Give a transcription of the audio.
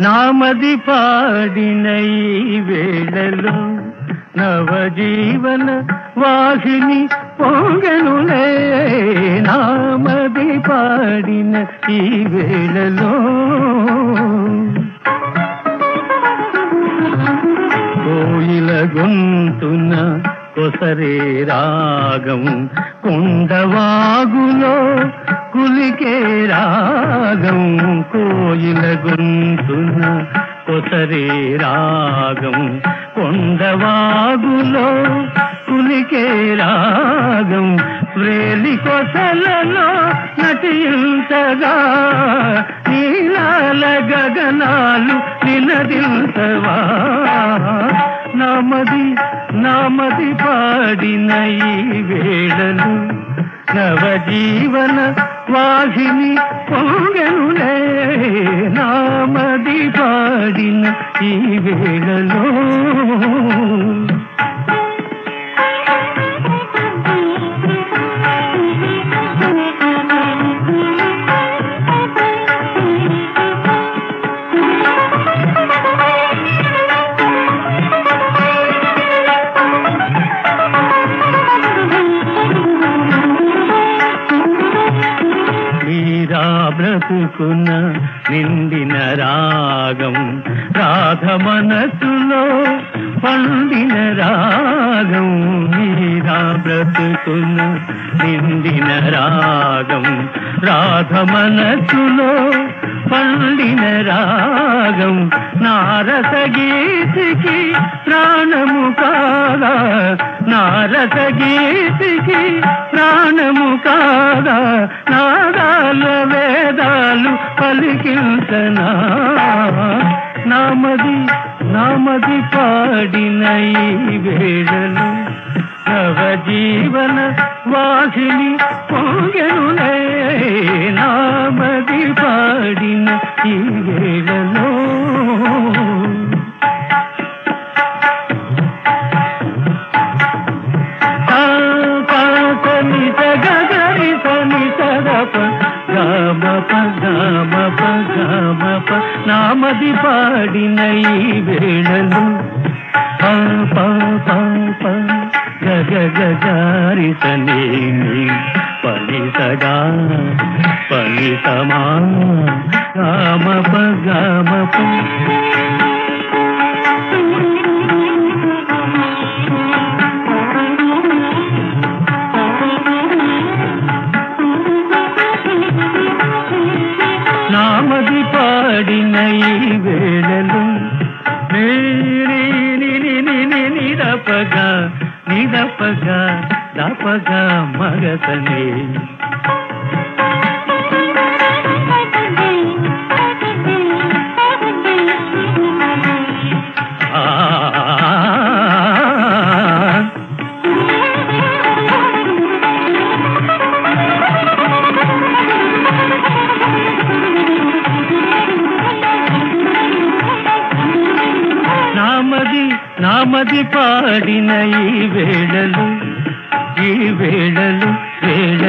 నామది పాడిన ఈ వేళలో నవజీవన వాసిని పొంగనులే నామది పాడిన ఈ వేళలో కోయిల గొంతున కొసరే రాగం కొండవాగులో కులికే రాగం కోయిల గొంతున కొసరే రాగం కొండవాగులో కులికే రాగం వ్రేలి కొసలలో నటించగా నీలాల గగనాలు నినదించవా నామది నామది పాడిన ఈ వేళలు నవజీవన వాసిని పొంగనులే నామది పాడిన ఈ వేళలో మీరా బ్రతుకున నిండిన రాగం రాధ మనసులో పండిన రాగం మీరా బ్రతుకున నిండిన రాగం రాధ మనసులో పండిన రాగం నారస గీతికి ప్రాణము కాదా నారస గీతికి ప్రాణము కాదా నాదాల వేదాలు పలికించనా నామది నామది పాడిన ఈ వేళలు నవజీవన వాసిని పొంగెనులే నామది పాడిన ఈ వేళలో సని గగరి సని సదప గమ ప గమ ప గమ ప నామది పాడిన ఈ వేళలు ప ప ప ప గగ గగారి సని పని సగా పని సమా గమ ప గమ ప నామది పాడిన ఈ వేళలు నేరి నిని నిని నిరపగా నిరపగా దపగా మగతనే ఆ నామది నామది పాడిన ఈ వేళలు ఈ వేళలు వేళ